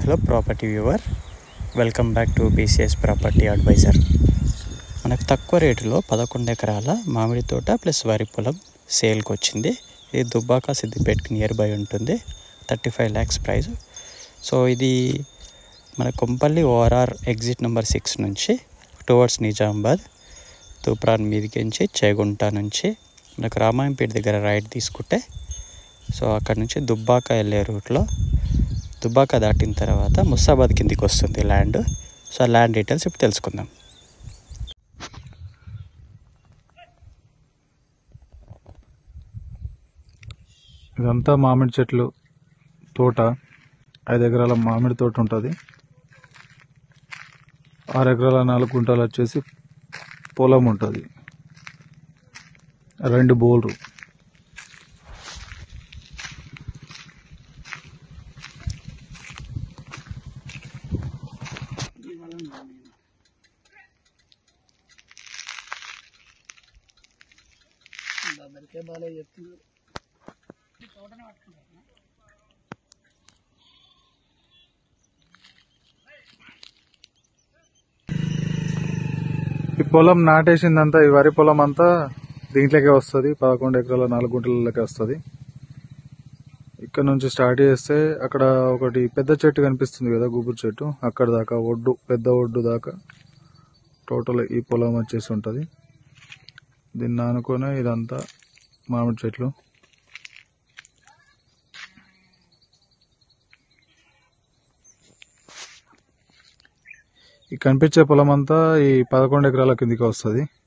hello property viewer welcome back to BCS property advisor మనకు తక్కువ రేటులో పదకొండు ఎకరాల మామిడి తోట ప్లస్ వరి పొలం సేల్కి వచ్చింది ఇది దుబ్బాక సిద్దిపేటకి నియర్ బై ఉంటుంది thirty five lakhs price so ఇది మన Kompally ORR exit number six నుంచి టువర్డ్స్ నిజామాబాద్ తూప్రాన్ మీదికించి చేగుంట నుంచి మనకు రామాయంపేట దగ్గర రైట్ తీసుకుంటే సో అక్కడ నుంచి దుబ్బాక వెళ్ళే రూట్లో దుబ్బాక దాటిన తర్వాత ముస్తాబాద్ కిందికి వస్తుంది ల్యాండ్ సో ఆ ల్యాండ్ డీటెయిల్స్ ఇప్పుడు తెలుసుకుందాం ఇదంతా మామిడి చెట్లు తోట ఐదు ఎకరాల మామిడి తోట ఉంటుంది ఆరు ఎకరాల నాలుగు గుంటలు వచ్చేసి పొలం ఉంటుంది రెండు బోర్లు ఈ పొలం నాటేసిందంతా ఈ వరి పొలం అంతా దీంట్లోకే వస్తుంది పదకొండు ఎకరాల నాలుగు గుంటలకే వస్తుంది ఇక్కడ నుంచి స్టార్ట్ చేస్తే అక్కడ ఒకటి పెద్ద చెట్టు కనిపిస్తుంది కదా గుబురు చెట్టు అక్కడ దాకా ఒడ్డు పెద్ద ఒడ్డు దాకా టోటల్ ఈ పొలం వచ్చేసి ఉంటుంది దీన్ని ఆనుకొని ఇదంతా మామిడి చెట్లు ఈ కనిపించే పొలం అంతా ఈ పదకొండు ఎకరాల కిందికి వస్తుంది